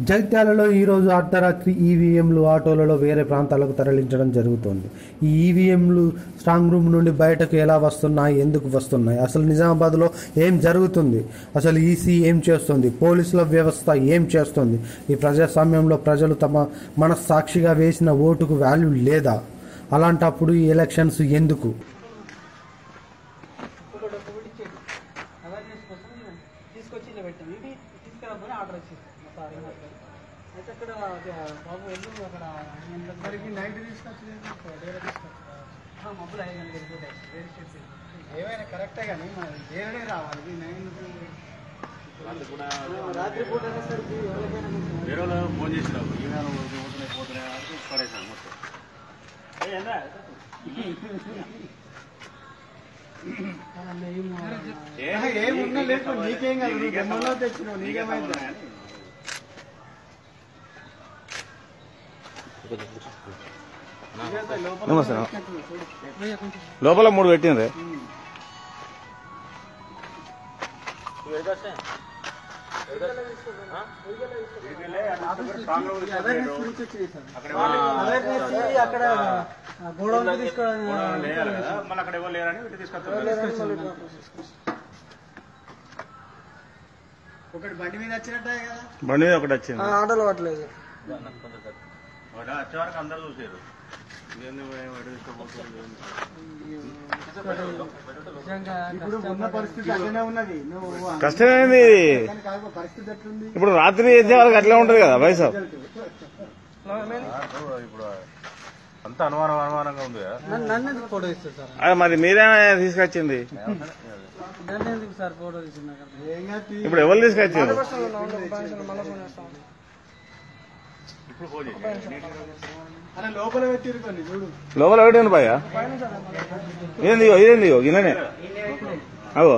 జగిత్యాలలో ఈరోజు అర్ధరాత్రి ఈవీఎంలు ఆటోలలో వేరే ప్రాంతాలకు తరలించడం జరుగుతోంది ఈ ఈవీఎంలు స్ట్రాంగ్ రూమ్ నుండి బయటకు ఎలా వస్తున్నాయి ఎందుకు వస్తున్నాయి అసలు నిజామాబాద్లో ఏం జరుగుతుంది అసలు ఈసీ ఏం చేస్తుంది పోలీసుల వ్యవస్థ ఏం చేస్తుంది ఈ ప్రజాస్వామ్యంలో ప్రజలు తమ మనస్సాక్షిగా వేసిన ఓటుకు వాల్యూ లేదా అలాంటప్పుడు ఈ ఎలక్షన్స్ ఎందుకు ఒకటి ఒకటి ఇచ్చేది అవేర్నెస్ కోసం తీసుకొచ్చి ఇలా పెట్టాం ఇది తీసుకురాబోని ఆర్డర్ వచ్చేది మా సార్ ఏం చేస్తారు అయితే అక్కడ అది ఆ బాబు వెళ్ళు అక్కడ అందరికి నైట్ తీసుకొచ్చి మబ్బులు ఐదు గంటలకు వెళ్ళిపోతాయి వేరే స్టేట్స్ ఏమైనా కరెక్టే కానీ మన వేరే రావాలి ఇది నైన్ రాత్రి పూట అనేసరికి ఎవరికైనా కొంచెం వేరే వాళ్ళు ఫోన్ చేసినావు ఈమె పోతున్నాయి పోతున్నాయి అని పడేసాను మొత్తం అలా ఏమో ఏమున్నా లేదు నీకేం కాదు బొమ్మలో తెచ్చినావు నీకేమైంది నమస్తే లోపల మూడు పెట్టిండ్రే అవేర్నెస్ గురించి వచ్చేది సార్ అవేర్నెస్ అక్కడ గోడౌన్ తీసుకోవడం లేయాలి కదా మళ్ళీ అక్కడ ఎవరు లేరని ఇటు తీసుకొస్తాను ఒకటి బండి మీద వచ్చినట్టే కదా బండి మీద ఒకటి వచ్చింది ఆటోలో పట్టలేదు వాడు వచ్చే వరకు అందరు చూసారు ఇదేంది వాడు తీసుకోబోతుంది ఇప్పుడు ఉన్న పరిస్థితి అట్లనే ఉన్నది నువ్వు కష్టమేంది కాదు పరిస్థితి ఎట్లుంది ఇప్పుడు రాత్రి చేసే వాళ్ళకి అట్లే ఉంటది కదా పైసా ఇప్పుడు అంత అనుమానం అనుమానంగా ఉంది కదా నన్ను నన్ను ఎందుకు ఫోటో ఇస్తారు సార్ అది మరి మీరే తీసుకొచ్చింది నన్ను ఎందుకు సార్ ఫోటో తీసుకున్నా ఇప్పుడు ఎవరు తీసుకొచ్చిండ్రు ఇప్పుడు ఫోన్ చేసి అలా లోపల పెట్టిరు కొన్ని చూడు లోపల పెట్టింది భయ ఇదేంది ఇగో, ఇదేంది ఇగో, గిన్నెనే అవో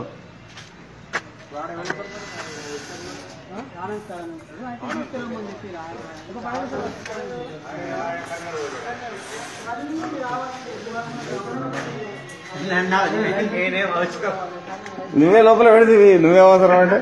నువ్వే లోపల పెడితే నువ్వే అవసరం అంటే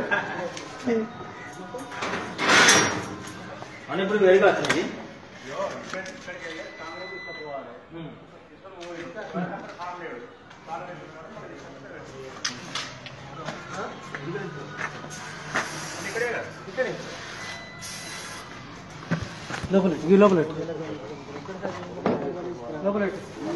లోపల ఈ లోపల లోపల